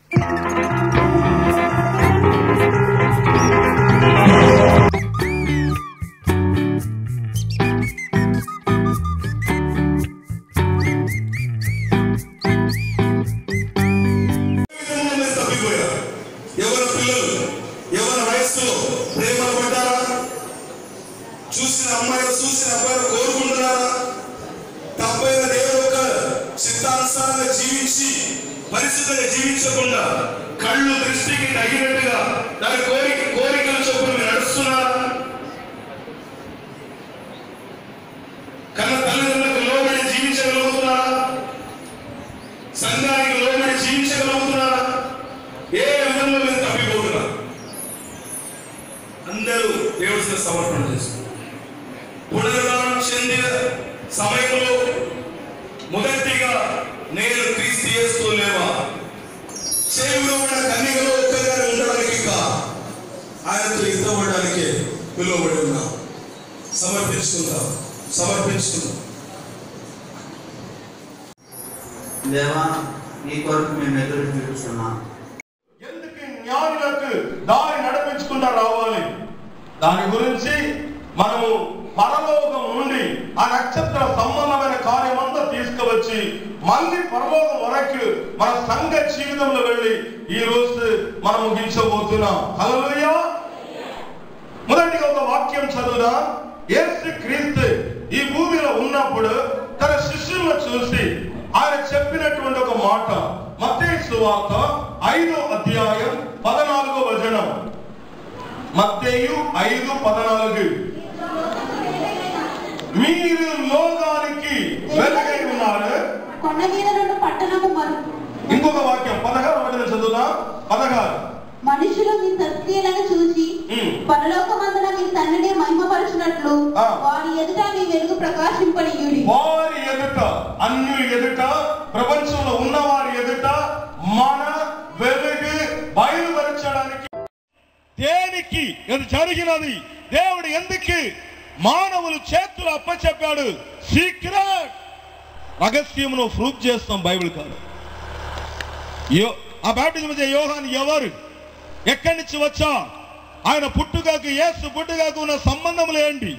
విధంగా మీరు తప్పిపోయారు ఎవరి పిల్లలు ఎవరి వయస్సులో ప్రేమలు పడ్డారా చూసిన అమ్మాయిలు చూసిన అబ్బాయిలు కోరుకుంటున్నారా తప్పైన దేవుడు ఒక సిద్ధాంతాన్ని జీవించి పరిశుద్ధంగా జీవించకుండా కళ్ళు దృష్టికి తగినట్టుగా దాని కోరిక కోరికలు చొప్పున మీరు నడుస్తున్నారా కన్న తల్లిదండ్రులకు లోబడి జీవించగలుగుతున్నారా సంఘానికి లోబడి జీవించగలుగుతున్నారా ఏ విధంగా మీరు తప్పిపోతున్నారు అందరూ దేవుడికి సమర్పణ చేసుకున్నారు పునరుద్ధానం చెందిన సమయంలో మొదటిగా నేను క్రీస్తు చేసుకోలేవా చేయుడు ఉన్న కన్యకలో ఒక్కగానే ఉండడానికి కా ఆయనతో ఇద్దవడానికి పిలువబడి ఉన్నాం సమర్పించుకుందాం సమర్పించుకుందాం దేవా నీ కొరకు మేము ఎదురు చూస్తున్నాం ఎందుకు జ్ఞానులకు దారి నడిపించుకుంటా రావాలి దాని గురించి మనము పరలోకం నుండి ఆ నక్షత్ర సంబంధమైన కార్యమంతా తీసుకువచ్చి మళ్ళీ పరలోకం వరకు మన సంఘ జీవితంలో వెళ్ళి ఈ రోజు మనం ముగించబోతున్నాం హల్లెలూయా మొదటిగా ఒక వాక్యం చదువుదా యేసు క్రీస్తు ఈ భూమిలో ఉన్నప్పుడు తన శిష్యులను చూసి ఆయన చెప్పినటువంటి ఒక మాట మత్తయి సువార్త ఐదో అధ్యాయం పదనాలుగో వచనం మత్తేయు ఐదు పదనాలుగు మీరు లోకానికి వెలుగై ఉన్నారు కొండ మీద నుండి పట్టణము మరుపు ఇంకొక వాక్యం పదహారు వచనం చదువుదా పదహారు మనుషులు మీ సత్క్రియలను చూసి ఉమ్. పరలోకమందున మీ తండ్రిని మహిమపరచినట్లు ఆ. వారి ఎదుట మీ వెలుగు ప్రకాశింపనీయుడి వారి ఎదుట అన్యుల ఎదుట ప్రపంచంలో ఉన్న వారి ఎదుట మన వెలుగు బయలుపరచడానికి దేనికి ఇది జరిగినది దేవుడు ఎందుకు మానవులు చేతులు అప్పచెప్పాడు సీక్రెట్ రహస్యమును ప్రూఫ్ చేస్తాం బైబిల్ కాదు యో ఆ బాప్టిజం ఇచ్చే యోహాన్ ఎవరు ఎక్కడి నుంచి వచ్చా ఆయన పుట్టుకకు యేసు పుట్టుకకు ఉన్న సంబంధములు ఏంటి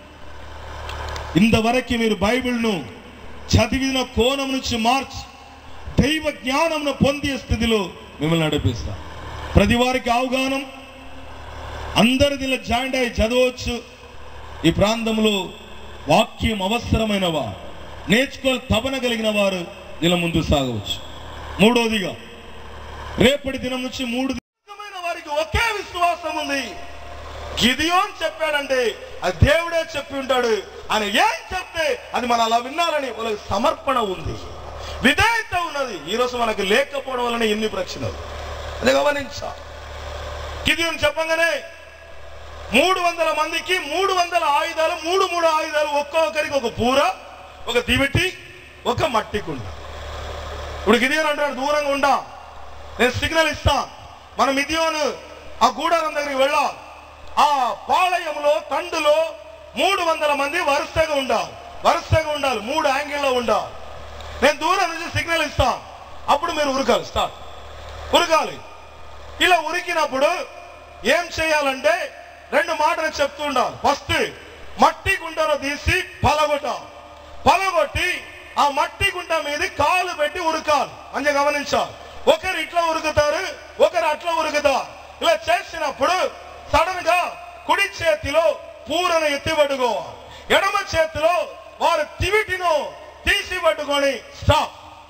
ఇంతవరకు మీరు బైబిల్ను చదివిన కోణం నుంచి మార్చి దైవ జ్ఞానంను పొందే స్థితిలో మిమ్మల్ని నడిపిస్తా ప్రతి వారికి అవగాహన అందరు దీనిలో జాయింట్ అయి చదవచ్చు ఈ ప్రాంతంలో వాక్యం అవసరమైన వారు నేర్చుకోవాలి తపన కలిగిన వారు దీనిలో ముందు సాగవచ్చు మూడోదిగా రేపటి దినం నుంచి మూడు దినమైన వారికి ఒకే విశ్వాసం ఉంది గిదియోన్ చెప్పాడంటే అది దేవుడే చెప్పి ఉంటాడు ఆయన ఏం చెప్తే అది మనం అలా వినాలని వాళ్ళకి సమర్పణ ఉంది విధేయత ఉన్నది ఈరోజు మనకు లేకపోవడం వలన ఎన్ని ప్రశ్నలు అది గమనించా గిదియోన్ చెప్పగానే మూడు వందల మందికి మూడు వందల ఆయుధాలు మూడు మూడు ఆయుధాలు ఒక్కొక్కరికి ఒక పూర ఒక దివిటి ఒక మట్టి కుండ ఇప్పుడు గిదియోన్ అంటాడు దూరంగా ఉండా నేను సిగ్నల్ ఇస్తా మనం మిదియోను ఆ గూడారం దగ్గరికి వెళ్ళాం ఆ పాళయంలో తండులో మూడు వందల మంది వరుసగా ఉండాలి వరుసగా ఉండాలి మూడు యాంగిల్లో ఉండాలి నేను దూరం నుంచి సిగ్నల్ ఇస్తా అప్పుడు మీరు ఉరకాలి స్టార్ట్ ఉరకాలి ఇలా ఉరికినప్పుడు ఏం చేయాలంటే రెండు మాటలు చెప్తూ ఉండాలి ఫస్ట్ మట్టి గుంటను తీసి పలగొట్ట పలగొట్టి ఆ మట్టి గుంట మీద కాలు పెట్టి ఉరకాలి అని గమనించాలి ఒకరు ఇట్లా ఉరుకుతారు ఒకరు అట్లా ఉరుకుతారు ఇలా చేసినప్పుడు సడన్ గా కుడి చేతిలో పూరను ఎత్తి పట్టుకోవాలి ఎడమ చేతిలో వారు తివిటిను తీసి పట్టుకొని స్టాప్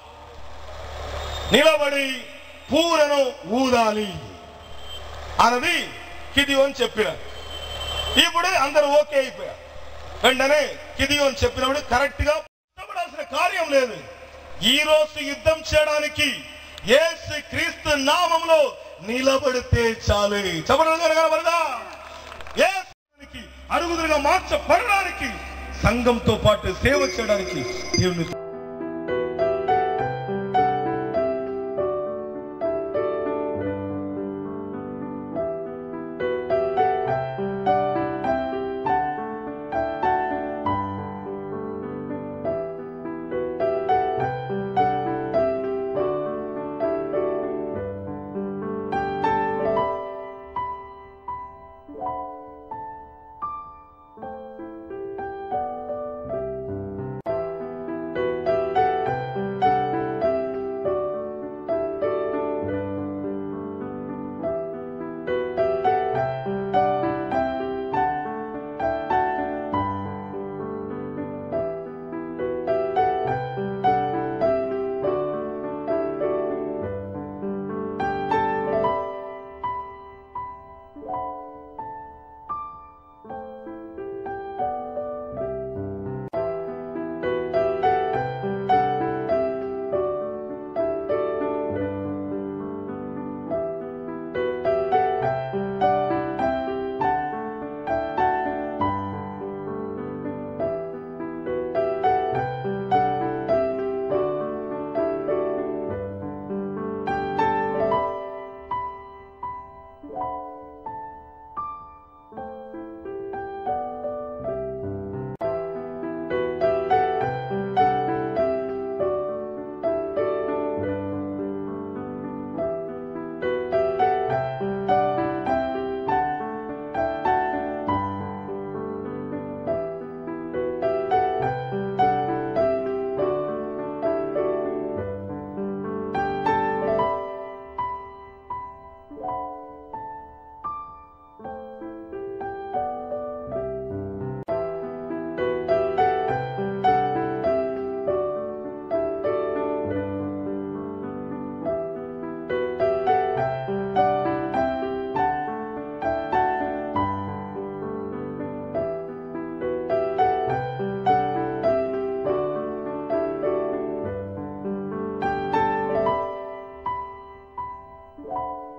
నిలబడి పూరను ఊదాలి అన్నది కిదియోన్ చెప్పిన ఇప్పుడు అందరూ ఓకే అయిపోయారు వెంటనే కిదియోన్ చెప్పినప్పుడు కరెక్ట్ గా కష్టపడాల్సిన కార్యం లేదు ఈ రోజు యుద్ధం చేయడానికి యేసు క్రీస్తు నామంలో నిలబడితే చాలు చెప్పడం కనబడదా యేసునికి అరుగుదురుగా మార్చబడడానికి సంఘంతో పాటు సేవ చేయడానికి దేవుని ఆ